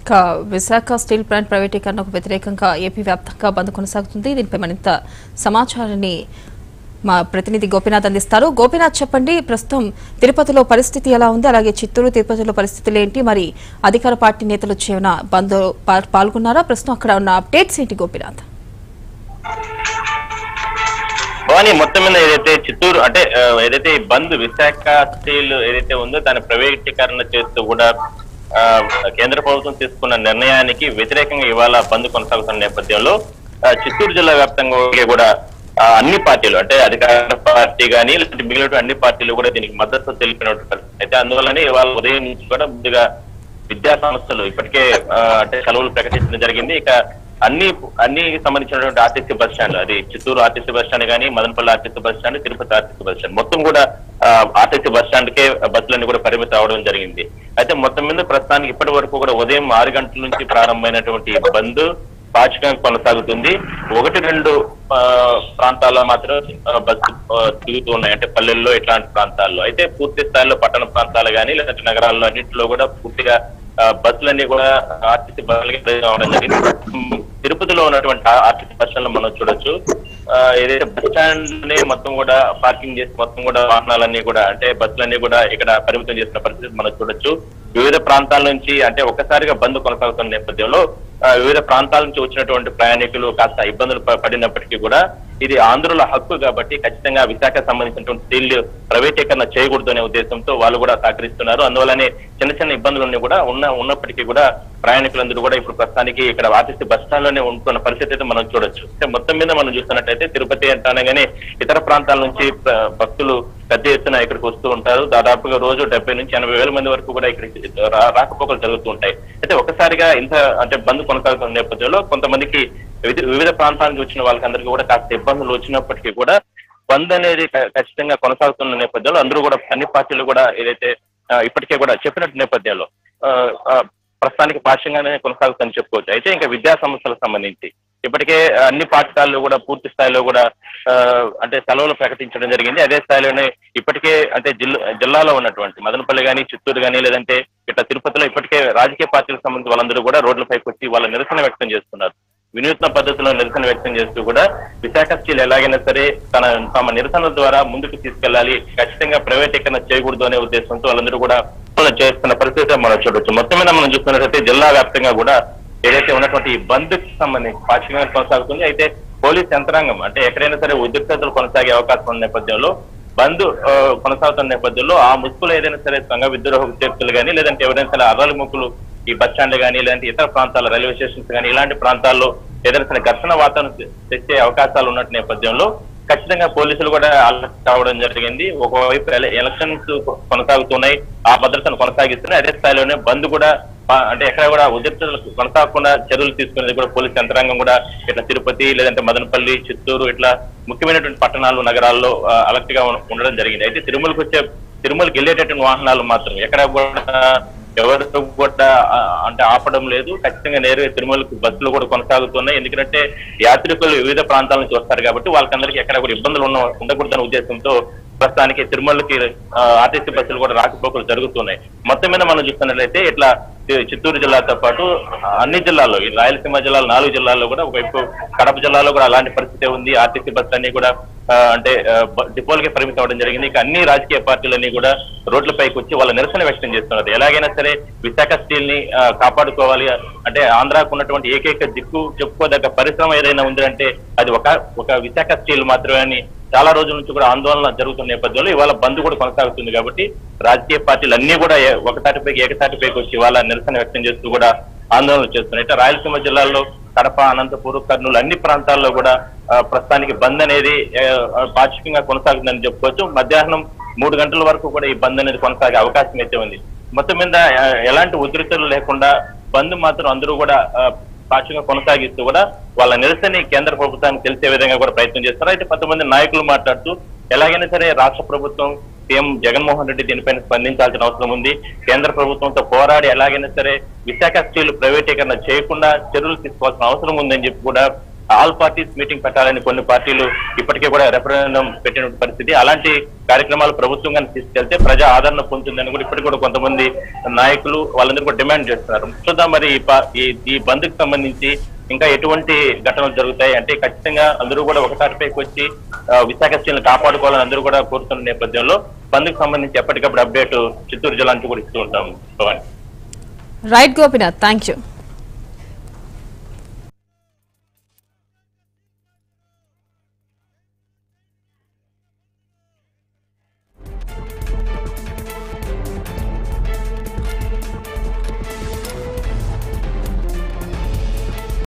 ఇక Visakha steel plant ప్రైవేటీకరణకు వ్యతిరేకంగా ఏపీ వ్యాప్తంగా బంద్ కొనసాగుతుంది దీనిపై మరింత సమాచారాన్ని మా ప్రతినిధి గోపీనాథ్ అందిస్తారు గోపీనాథ్ చెప్పండి ప్రస్తుతం తిరుపతిలో పరిస్థితి ఎలా ఉంది అలాగే చిత్తూరు తిరుపతిలో పరిస్థితులు ఏంటి మరి అధికార పార్టీ నేతలు వచ్చేమైనా బంద్ పా- పాల్గొన్నారా ప్రస్తుతం అక్కడ ఉన్న అప్డేట్స్ ఏంటి గోపీనాథ్ భవాని మొత్తం మీద ఏదైతే చిత్తూరు అంటే ఆ, ఏదైతే ఈ బంద్ విశాఖ స్టీల్ ఏదైతే ఉందో దాని ప్రైవేటీకరణ చేస్తూ కూడా ఆ, కేంద్ర ప్రభుత్వం తీసుకున్న నిర్ణయానికి వ్యతిరేకంగా ఇవాళ బంద్ కొనసాగుతున్న నేపథ్యంలో ఆ, చిత్తూరు జిల్లా వ్యాప్తంగా కూడా ఆ, అన్ని పార్టీలు అంటే అధికార పార్టీ కానీ లేదంటే మిగిలిన అన్ని పార్టీలు కూడా దీనికి మద్దతు తెలిపినట్టు పరిస్థితి. అయితే అందువల్లనే ఇవాళ ఉదయం నుంచి కూడా ముందుగా విద్యా సంస్థలు ఇప్పటికే ఆ, అంటే సెలవులు ప్రకటించడం జరిగింది ఇక అన్ని అన్ని సంబంధించినటువంటి ఆర్టీసీ బస్ స్టాండ్ అది చిత్తూరు ఆర్టీసీ బస్ స్టాండ్ కానీ Madanapalle RTC bus stand Tirupati RTC bus stand మొత్తం కూడా ఆ, ఆర్టీసీ బస్ స్టాండ్ కే బస్సులన్నీ కూడా పరిమితం అవడం జరిగింది అయితే మొత్తం మీద ప్రస్తుతానికి ఇప్పటి వరకు కూడా ఉదయం ఆరు గంటల నుంచి ప్రారంభమైనటువంటి ఈ బంద్ పాక్షికంగా కొనసాగుతుంది ఒకటి రెండు ఆ, ప్రాంతాల్లో మాత్రం ఆ, బస్సు ఆ, తిరుగుతూ ఉన్నాయి అంటే పల్లెల్లో ఇట్లాంటి ప్రాంతాల్లో అయితే పూర్తి స్థాయిలో పట్టణ ప్రాంతాలు కానీ లేదంటే నగరాల్లో అన్నింటిలో కూడా పూర్తిగా ఆ, బస్సులన్నీ కూడా ఆర్టీసీ బస్సులకి ప్రయోజనం అవడం జరిగింది ఉమ్, తిరుపతిలో ఉన్నటువంటి ఆ ఆర్టీసీ బస్ స్టాండ్ లో మనం చూడొచ్చు ఆ, ఏదైతే బస్ స్టాండ్ ని మొత్తం కూడా పార్కింగ్ చేసి మొత్తం కూడా వాహనాలన్నీ కూడా అంటే బస్సులన్నీ కూడా ఇక్కడ పరిమితం చేసిన పరిస్థితి మనం చూడొచ్చు వివిధ ప్రాంతాల నుంచి అంటే ఒక్కసారిగా బంద్ కొనసాగుతున్న నేపథ్యంలో ఆ, వివిధ ప్రాంతాల నుంచి వచ్చినటువంటి ప్రయాణికులు కాస్త ఇబ్బందులు ప- పడినప్పటికీ కూడా ఇది ఆంధ్రుల హక్కు కాబట్టి ఖచ్చితంగా విశాఖ సంబంధించినటువంటి స్టీల్ ప్రైవేటీకరణ చేయకూడదు అనే ఉద్దేశంతో వాళ్ళు కూడా సహకరిస్తున్నారు అందువల్లనే చిన్న చిన్న ఇబ్బందులన్నీ కూడా ఉన్న ఉన్నప్పటికీ కూడా ప్రయాణికులందరూ కూడా ఇప్పుడు ప్రస్తుతానికి ఇక్కడ ఆర్టీసీ బస్ స్టాండ్ లోనే ఉంటున్న పరిస్థితి అయితే మనం చూడొచ్చు అంటే మొత్తం మీద మనం చూస్తున్నట్టయితే తిరుపతి అంటే అనగానే ఇతర ప్రాంతాల నుంచి ప్ర- భక్తులు పెద్ద ఎత్తున ఇక్కడికి వస్తూ ఉంటారు దాదాపుగా రోజు డెబ్బై నుంచి ఎనభై వేల మంది వరకు కూడా ఇక్కడికి రా- రాకపోకలు జరుగుతూ ఉంటాయి అయితే ఒకసారిగా ఇంత అంటే బంద్ కొనసాగుతున్న నేపథ్యంలో కొంతమందికి వివిధ- వివిధ ప్రాంతాల నుంచి వచ్చిన వాళ్ళకందరికీ కూడా కాస్త ఇబ్బందులు వచ్చినప్పటికీ కూడా బంద్ అనేది ఖ- ఖచ్చితంగా కొనసాగుతున్న నేపథ్యంలో అందరూ కూడా అన్ని పార్టీలు కూడా ఏదైతే ఆ, ఇప్పటికే కూడా చెప్పినట్టు నేపథ్యంలో ఆ, ఆ, ప్రస్తుతానికి పాఠ్యంగానే కొనసాగుతుందని చెప్పుకోవచ్చు అయితే ఇంకా విద్యా సంస్థలకు సంబంధించి ఇప్పటికే అన్ని పాఠశాలలు కూడా పూర్తి స్థాయిలో కూడా ఆ, అంటే సెలవులు ప్రకటించడం జరిగింది అదే స్థాయిలోనే ఇప్పటికే అంటే జిల్లా జిల్లాలో ఉన్నటువంటి మదనపల్లి కానీ చిత్తూరు కానీ లేదంటే ఇట్లా తిరుపతిలో ఇప్పటికే రాజకీయ పార్టీలకు సంబంధించి వాళ్ళందరూ కూడా రోడ్లపైకి వచ్చి వాళ్ళ నిరసన వ్యక్తం చేస్తున్నారు వినూత్న పద్ధతిలో నిరసన వ్యక్తం చేస్తూ కూడా విశాఖ స్టీల్ ఎలాగైనా సరే తన తమ నిరసనల ద్వారా ముందుకు తీసుకెళ్లాలి ఖచ్చితంగా ప్రైవేటీకరణ చేయకూడదు అనే ఉద్దేశంతో వాళ్ళందరూ కూడా చేస్తున్న పరిస్థితి మనం చూడొచ్చు మొత్తం మీద మనం చూస్తున్నట్లయితే జిల్లా వ్యాప్తంగా కూడా ఏదైతే ఉన్నటువంటి ఈ బంద్ సంబంధించి పాక్షికంగా కొనసాగుతుంది అయితే పోలీస్ యంత్రాంగం అంటే ఎక్కడైనా సరే ఉద్రిక్తతలు కొనసాగే అవకాశం ఉన్న నేపథ్యంలో బంద్ ఆ, కొనసాగుతున్న నేపథ్యంలో ఆ ముసుగులో ఏదైనా సరే సంఘ విద్రోహ ఉద్యోగులు కానీ లేదంటే ఎవరైనా సరే అర్రల ముక్కులు ఈ బస్ స్టాండ్ కానీ లేదంటే ఇతర ప్రాంతాల రైల్వే స్టేషన్స్ కానీ ఇలాంటి ప్రాంతాల్లో ఏదైనా సరే ఘర్షణ వాతావరణం తె- తెచ్చే అవకాశాలు ఉన్న నేపథ్యంలో ఖచ్చితంగా పోలీసులు కూడా అలర్ట్ కావడం జరిగింది ఒకవైపు ఎల- ఎలక్షన్స్ కొనసాగుతున్నాయి ఆ భద్రతను కొనసాగిస్తున్నాయి అదే స్థాయిలోనే బంద్ కూడా ఆ, అంటే ఎక్కడ కూడా ఉద్రిక్తతలు కొనసాగకుండా చర్యలు తీసుకునేది కూడా పోలీస్ యంత్రాంగం కూడా ఇట్లా తిరుపతి లేదంటే మదనపల్లి చిత్తూరు ఇట్లా ముఖ్యమైనటువంటి పట్టణాలు నగరాల్లో అలర్ట్ గా ఉం- ఉండడం జరిగింది అయితే తిరుమలకు వచ్చే తిరుమలకి వెళ్ళేటటువంటి వాహనాలు మాత్రం ఎక్కడ కూడా ఎవరు కూడా ఆ, అంటే ఆపడం లేదు ఖచ్చితంగా నేరుగా తిరుమలకు బస్సులు కూడా కొనసాగుతున్నాయి ఎందుకంటే యాత్రికులు వివిధ ప్రాంతాల నుంచి వస్తారు కాబట్టి వాళ్ళకందరికీ ఎక్కడ కూడా ఇబ్బందులు ఉన్న ఉండకూడదనే ఉద్దేశంతో ప్రస్తుతానికి తిరుమలకి ఆ, ఆర్టీసీ బస్సులు కూడా రాకపోకలు జరుగుతున్నాయి మొత్తం మీద మనం చూస్తున్నట్లయితే ఇట్లా చి- చిత్తూరు జిల్లాతో పాటు ఆ, అన్ని జిల్లాల్లో ఈ రాయలసీమ జిల్లాలో నాలుగు జిల్లాల్లో కూడా ఒకవైపు కడప జిల్లాలో కూడా అలాంటి పరిస్థితి ఉంది ఆర్టీసీ బస్సులు అన్ని కూడా ఆ, అంటే ఆ, బ- డిపోలకే పరిమితం అవడం జరిగింది ఇక అన్ని రాజకీయ పార్టీలన్నీ కూడా రోడ్లపైకి వచ్చి వాళ్ళ నిరసన వ్యక్తం చేస్తున్నారు ఎలాగైనా సరే విశాఖ స్టీల్ ని ఆ, కాపాడుకోవాలి అంటే ఆంధ్రాకు ఉన్నటువంటి ఏకైక దిక్కు చెప్పుకోదగ్గ పరిశ్రమ ఏదైనా ఉంది అంటే అది ఒక ఒక విశాఖ స్టీల్ మాత్రమే అని చాలా రోజుల నుంచి కూడా ఆందోళన జరుగుతున్న నేపథ్యంలో ఇవాళ బంద్ కూడా కొనసాగుతుంది కాబట్టి రాజకీయ పార్టీలు అన్ని కూడా ఏ- ఒకతాటిపైకి ఏకతాటిపైకి వచ్చి ఇవాళ నిరసన వ్యక్తం చేస్తూ కూడా ఆందోళన చేస్తున్నాయి ఇట్లా రాయలసీమ జిల్లాలో కడప అనంతపురం కర్నూలు అన్ని ప్రాంతాల్లో కూడా ఆ, ప్రస్తుతానికి బంద్ అనేది ఆ, పాక్షికంగా కొనసాగుతుందని చెప్పుకోవచ్చు మధ్యాహ్నం మూడు గంటల వరకు కూడా ఈ బంద్ అనేది కొనసాగే అవకాశం అయితే ఉంది మొత్తం మీద ఆ, ఎలాంటి ఉద్రిక్తలు లేకుండా బంద్ మాత్రం అందరూ కూడా ఆ, పాక్షికంగా కొనసాగిస్తూ కూడా వాళ్ళ నిరసన కేంద్ర ప్రభుత్వానికి తెలిసే విధంగా కూడా ప్రయత్నం చేస్తారు అయితే కొంతమంది నాయకులు మాట్లాడుతూ ఎలాగైనా సరే రాష్ట్ర ప్రభుత్వం సీఎం జగన్మోహన్ రెడ్డి దీనిపైన స్పందించాల్సిన అవసరం ఉంది కేంద్ర ప్రభుత్వంతో పోరాడి ఎలాగైనా సరే విశాఖ స్టీల్ ప్రైవేటీకరణ చేయకుండా చర్యలు తీసుకోవాల్సిన అవసరం ఉందని చెప్పి కూడా ఆల్ పార్టీస్ మీటింగ్ పెట్టాలని కొన్ని పార్టీలు ఇప్పటికే కూడా రెఫరెండం పెట్టిన పరిస్థితి అలాంటి కార్యక్రమాలు ప్రభుత్వం కానీ తీసుకెళ్తే ప్రజా ఆదరణ పొందుతుందని కూడా ఇప్పటికి కూడా కొంతమంది నాయకులు వాళ్ళందరూ కూడా డిమాండ్ చేస్తున్నారు చూద్దాం మరి ఈ పా- ఈ- ఈ బంద్ కు సంబంధించి ఇంకా ఎటువంటి ఘటనలు జరుగుతాయి అంటే ఖచ్చితంగా అందరూ కూడా ఒకసారిపైకి వచ్చి ఆ, విశాఖ స్టీల్ని కాపాడుకోవాలని అందరూ కూడా కోరుతున్న నేపథ్యంలో బంద్ కు సంబంధించి ఎప్పటికప్పుడు అప్డేట్ చిత్తూరు జిల్లా నుంచి కూడా ఇస్తూ ఉంటాం Bhavani right Gopinath thank you